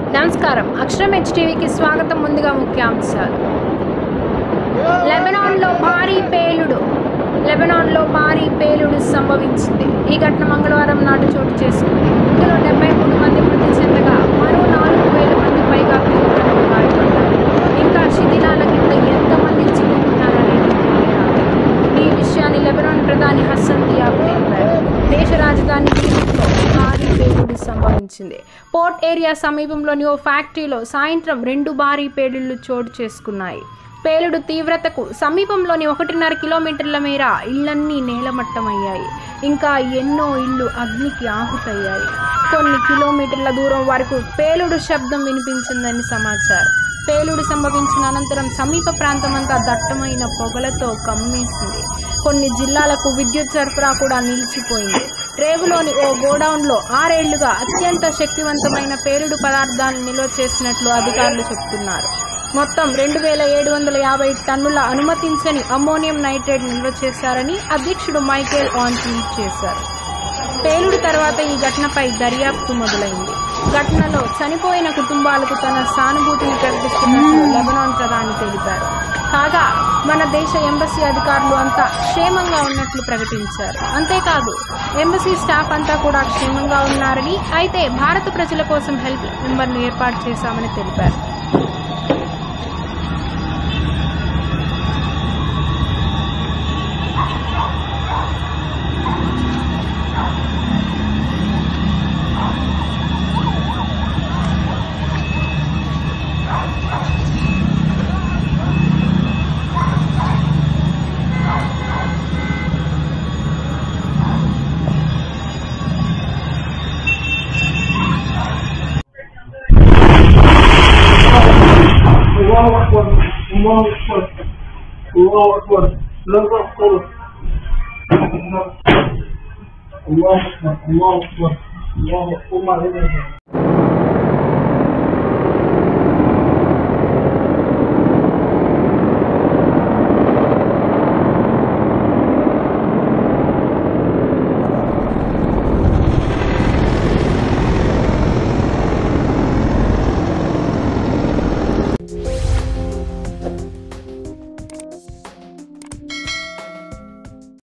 నమస్కారం అక్షరం హెచ్టీవీకి స్వాగతం ముందుగా ముఖ్యాంశాలు లెబనాన్లో భారీ పేలుడు లెబనాన్లో భారీ పేలుడు సంభవించింది ఈ ఘటన మంగళవారం నాడు చోటు చేసుకుంది ఇందులో డెబ్బై మూడు మంది మృతి చెందగా మరో నాలుగు వేల మంది పైగా తీవ్రంగా గాయపడ్డారు ఇంకా శిథిలాల కింద ఎంతమంది చిక్కుకున్నారనేది తెలియరాలేదు ఈ విషయాన్ని లెబనాన్ ప్రధాని హసన్ దియాబ్ తెలిపారు దేశ రాజధాని బీరూట్లో భారీ పేలుడు సంభవించింది పోర్ట్ ఏరియా సమీపంలోని ఓ ఫ్యాక్టరీలో సాయంత్రం రెండు భారీ పేలుళ్లు చోటు చేసుకున్నాయి పేలుడు తీవ్రతకు సమీపంలోని ఒకటిన్నర కిలోమీటర్ల మేర ఇళ్లన్నీ నేలమట్టమయ్యాయి ఇంకా ఎన్నో ఇళ్ళు అగ్నికి ఆహుతయ్యాయి కొన్ని కిలోమీటర్ల దూరం వరకు పేలుడు శబ్దం వినిపించిందని సమాచారం పేలుడు సంభవించిన అనంతరం సమీప ప్రాంతమంతా దట్టమైన పొగలతో కమ్మేసింది కొన్ని జిల్లాలకు విద్యుత్ సరఫరా కూడా నిలిచిపోయింది రేవులోని ఓ గోడౌన్లో ఆరేళ్లుగా అత్యంత శక్తివంతమైన పేలుడు పదార్థాలను నిల్వ చేసినట్లు అధికారులు చెబుతున్నారు మొత్తం రెండు వేల ఏడు వందల యాభై టన్నుల అనుమతించని అమ్మోనియం నైట్రేట్ నిల్వ చేశారని అధ్యక్షుడు మైకేల్ ఆన్ ట్వీట్ చేశారు పేలుడు తర్వాత ఈ ఘటనపై దర్యాప్తు మొదలైంది ఘటనలో చనిపోయిన కుటుంబాలకు తన సానుభూతిని ప్రకటిస్తున్నట్లు లెబనాన్ ప్రధాని తెలిపారు కాగా మన దేశ ఎంబసీ అధికారులు అంతా క్షేమంగా ఉన్నట్లు ప్రకటించారు అంతేకాదు ఎంబసీ స్టాఫ్ అంతా కూడా క్షేమంగా ఉన్నారని అయితే భారత ప్రజల కోసం హెల్ప్ నెంబర్ను ఏర్పాటు చేశామని తెలిపారు الله أكبر الله أكبر الله أكبر لا تأخر الله أكبر الله أكبر الله أكبر